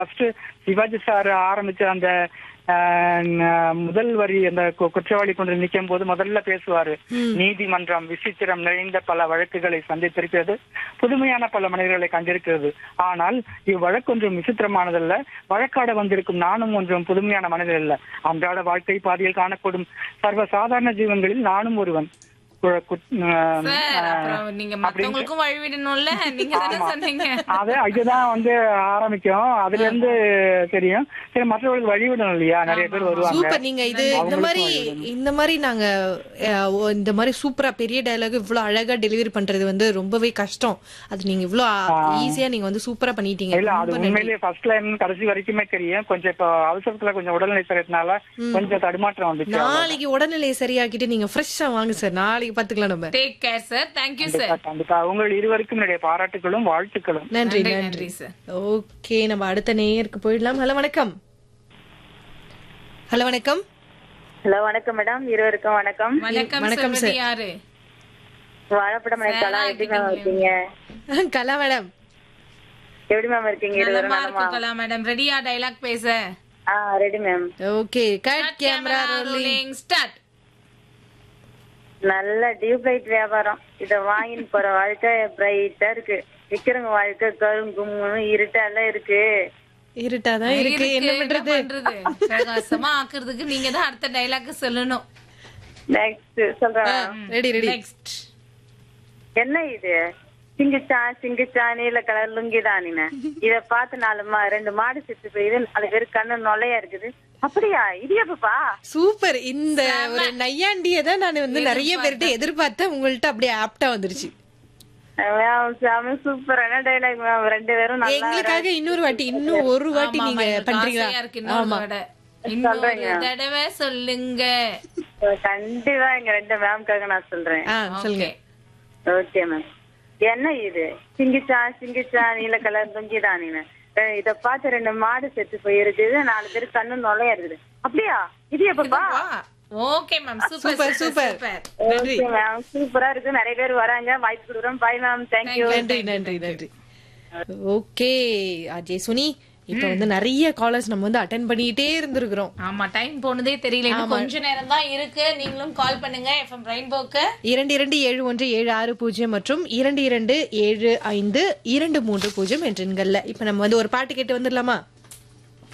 First Sivaji sir ஆரம்பிச்ச அந்த ஆஹ், ந- முதல் வரி அந்த கு- குற்றவாளி கொண்டு நிற்கும் போது முதல்ல பேசுவாரு நீதிமன்றம் விசித்திரம் நிறைந்த பல வழக்குகளை சந்தித்திருக்கிறது புதுமையான பல மனிதர்களை கண்டிருக்கிறது ஆனால் இவ்வழக்கு ஒன்றும் விசித்திரமானதல்ல வழக்காட வந்திருக்கும் நானும் ஒன்றும் புதுமையான மனிதர் அல்ல அன்றாட வாழ்க்கை பாதையில் காணப்படும் சர்வ சாதாரண ஜீவன்களில் நானும் ஒருவன் கு- கு- ஆஹ், சார் அப்புறம் நீங்க மத்தவங்களுக்கும் வழிவிடணும்ல நீங்க தானே சொன்னீங்க அது இதுதான் வந்து ஆரம்பிக்கும் அதுல இருந்து தெரியும் சரி மற்றவர்களுக்கு வழிவிடணும் இல்லையா நிறைய பேர் வருவாங்க சூப்பர் நீங்க இது இந்த மாதிரி இந்த மாதிரி நாங்க அஹ், ஓ, இந்த மாதிரி சூப்பரா பெரிய டயலாக் இவ்வளவு அழகா டெலிவரி பண்றது வந்து ரொம்பவே கஷ்டம் அது நீங்க இவ்வளவு ஈஸியா நீங்க வந்து சூப்பரா பண்ணிட்டீங்க இல்ல அது ரொம்ப நன்றி. உண்மையிலேயே ஃபர்ஸ்ட் லைன் கடைசி வரைக்குமே தெரியும் கொஞ்சம் இப்போ அவசரத்துல கொஞ்சம் உடல்நிலை சரியினால கொஞ்சம் தடுமாற்றம் வந்துச்சு நாளைக்கு உடல்நிலையை சரியாக்கிட்டு நீங்க ஃப்ரெஷ்ஷா வாங்க சார் நாளைக்கு பாத்துக்கலாம் நம்ம take care sir thank you sir கண்டிப்பா, கண்டிப்பா உங்கள் இருவருக்கும் என்னுடைய பாராட்டுகளும் வாழ்த்துக்களும் நன்றி நன்றி நன்றி நன்றி சார் ஓகே நம்ம அடுத்த நேயருக்கு போயிடலாம் ஹலோ வணக்கம் ஹலோ வணக்கம் ஹலோ வணக்கம் மேடம் இருவருக்கும் வணக்கம் வணக்கம் வணக்கம் சொல்வது யாரு வாழைப்படம் இருக்கலாம் எப்படி மேம் இருக்கீங்க கலா மேடம் எப்படி மேம் இருக்கீங்க இருவரும் நலமா நலமா இருக்குங்களா மேடம் ரெடியா டைலாக் பேச ஆ ready ma'am okay cut camera rolling rolling start நல்ல டியூப் லைட் வியாபாரம் இத வாங்கின்னு போற வாழ்க்கை பிரைட்டா இருக்கு விக்கிறவங்க வாழ்க்கை கருங்கும்னு இருட்டால இருக்கு இருட்டாதான் இருக்கு என்ன பண்றது பண்றது பிரகாசமா ஆக்குறதுக்கு நீங்க தான் அடுத்த டைலாக் சொல்லணும் நெக்ஸ்ட் சொல்றேன் ரெடி ரெடி நெக்ஸ்ட் என்ன இது சிங்கிச்சா சிங்கிச்சா நீல கலர் லுங்கி தானின இத பார்த்து நாலு மா ரெண்டு மாடு செத்து போயிது நாலு பேர் கண்ணு நொல்லையா இருக்குது அப்படியா இடியாப்பா சூப்பர் இந்த ஒரு நையாண்டிய தான் நான் வந்து நிறைய பேர்கிட்ட எதிர்பார்த்தேன் உங்கள்ட்ட அப்படியே ஆப்டா வந்துருச்சு மேம் செம சூப்பரான டைலாக் மேம் ரெண்டு பேரும் நல்லா எங்களுக்காக இன்னொரு வாட்டி இன்னும் ஒரு வாட்டி நீங்க பண்றீங்களா இருக்கு இன்னொரு தடவை. இன்னொரு தடவை சொல்லுங்க கண்டிப்பா எங்க ரெண்டு மேம்காக நான் சொல்றேன் ஆ சொல்லுங்க ஓகே மேம் என்ன இது சிங்கிச்சா சிங்கிச்சா நீல கலர் லுங்கிதான் நீனு இத பார்த்து ரெண்டு மாடு செத்து போயிருக்குது நாலு பேர் கண்ணு நொல்லையா இருக்குது அப்படியா இது எப்பப்பா okay ma'am super super super நன்றி ஓகே மேம் சூப்பரா இருக்கு நிறைய பேர் வராங்க வாய்ப்பு கொடுக்குறோம் பாய் மேம் தேங்க்யூ நன்றி நன்றி நன்றி ஓகே அஜய் சுனி இப்ப வந்து நிறைய காலர்ஸ் நம்ம வந்து அட்டன் பண்ணிட்டே இருந்திருக்கிறோம் ஆமா டைம் போனதே தெரியல இன்னும் கொஞ்ச நேரம் தான் இருக்கு நீங்களும் கால் பண்ணுங்க எஃப்எம் ரெயின்போக்கு இரண்டு இரண்டு ஏழு ஒன்று ஏழு ஆறு பூஜ்ஜியம் மற்றும் இரண்டு இரண்டு ஏழு ஐந்து இரண்டு மூன்று பூஜ்ஜியம் என்ற எண்கள்ல இப்ப நம்ம வந்து ஒரு பாட்டு கேட்டு வந்துடலாமா